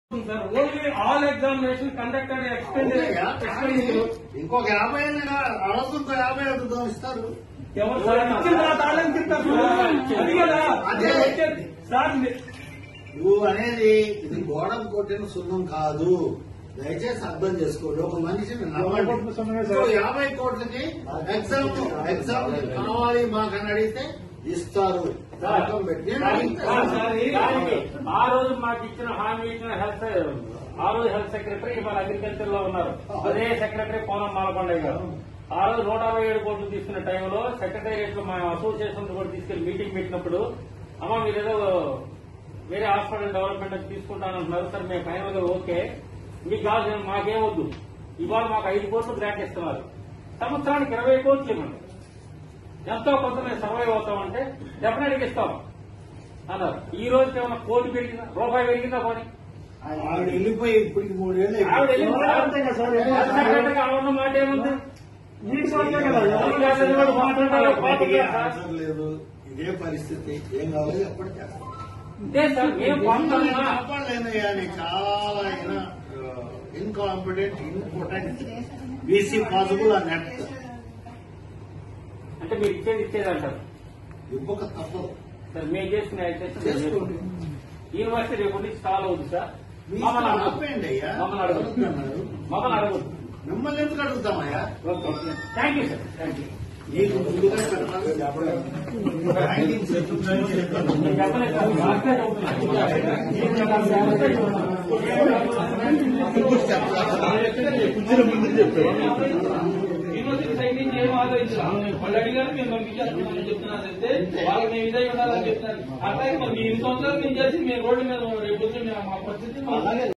Sir only all examination conducted అవునయ్యా, కానీ extended ఇంకొక యాభై అయినా అడగదు ఇంకో యాభై అడుగుతాం ఇస్తారు ఎవరు సార్ ఇచ్చిన తర్వాత వాళ్ళని చెప్తారు సార్. అది కదా అదే. వచ్చేది. సార్ మీ- నువ్వు అనేది ఇది గోడం కొట్టిన సున్నం కాదు దయచేసి అర్థం చేసుకోండి ఒక మనిషిని నమ్మండి ఇంకో యాభై కోట్లకి ఎగ్జామ్ ఎగ్జామ్ కావాలి మాకు అని అడిగితే ఇస్తారు సంతకం పెట్టి నేను అడుగుతా. దానికి ఆ రోజు మాకు ఇచ్చిన హామీ ఇచ్చిన హెల్త్ ఆ రోజు హెల్త్ సెక్రటరీ ఇవాళ అగ్రికల్చర్ లో ఉన్నారు అదే సెక్రటరీ పోనం మాలకొండయ్య గారు ఆ రోజు నూట అరవై ఏడు కోట్లు తీసుకున్న టైంలో సెక్రటేరియట్ లో మా అసోసియేషన్ కూడా తీసుకెళ్లి మీటింగ్ పెట్టినప్పుడు అమ్మ మీరు ఏదో వేరే హాస్పిటల్ డెవలప్మెంట్ అని తీసుకుంటానంటున్నారు సార్ మేము ఫైనల్ గా ఓకే మీకు కావాల్సిన మాకేం వద్దు ఇవాళ మాకు ఐదు కోట్లు గ్రాంట్ ఇస్తున్నారు సంవత్సరానికి ఇరవై కోట్లు ఇవ్వండి ఎంతో కొంత మేము సర్వైవ్ అవుతామంటే డెఫినెట్ గా ఇస్తాం అన్నారు ఈ రోజు ఏమైనా కోటి పెరిగిందా రూపాయి పెరిగిందా పోనీ ఆవిడ వెళ్ళిపోయి ఇప్పటికి మూడేళ్ళు ఆవిడ వెళ్ళింది సార్. సెక్రటరీగా ఆవిడ ఉన్న మాట ఏముంది అధికారులు కూడా మాట్లాడారు, మాట్లాడారు సార్. ఆన్సర్ లేదు ఇదే పరిస్థితి ఏం కావాలి ఎప్పటి చేస్తాం ఇదే సార్ మేము పంపుతున్నా కాపాడలేనయ్యా నీకు చాలా ఇన్కాంపిటెంట్ ఇంపార్టెంట్ బీసీ పాసిబుల్ ఆ నెట్ అంటే మీరు ఇచ్చేది ఇచ్చేది అంటారు ఇవ్వక తప్పదు సార్ మేము చేసుకునే అయితే చేసుకోండి యూనివర్సిటీ రేపు నుంచి స్టాల్ అవుతుంది సార్ మీ మమ్మల్ని ఇష్టం, అడగదు ఆపేయండి అయ్యా మమ్మల్ని అడగదు అడుగుతున్నారు. మమ్మల్ని అడగదు మిమ్మల్ని ఎందుకు అడుగుతామయ్యా okay thank you sir thank you నీకు ముందుగా పెట్టాలి చెప్పలేదు. బ్యాంకింగ్ సిస్టమ్ గురించి చెప్తాను. నేను చెప్పలేదు సార్. మాస్టర్ యూనివర్సిటీ సైడ్ నుంచి ఏం ఆలోచించారు వాళ్ళు అడిగారు మేము పంపించేస్తున్నామని చెప్తున్నారు అంటే వాళ్ళకి మేము ఇదే ఉండాలని చెప్తున్నారు అట్లాగే మరి మీ ఇన్ని సంవత్సరాలు మేము చేసి మేము రోడ్డు మీద రేపు వచ్చి మేము మా పరిస్థితి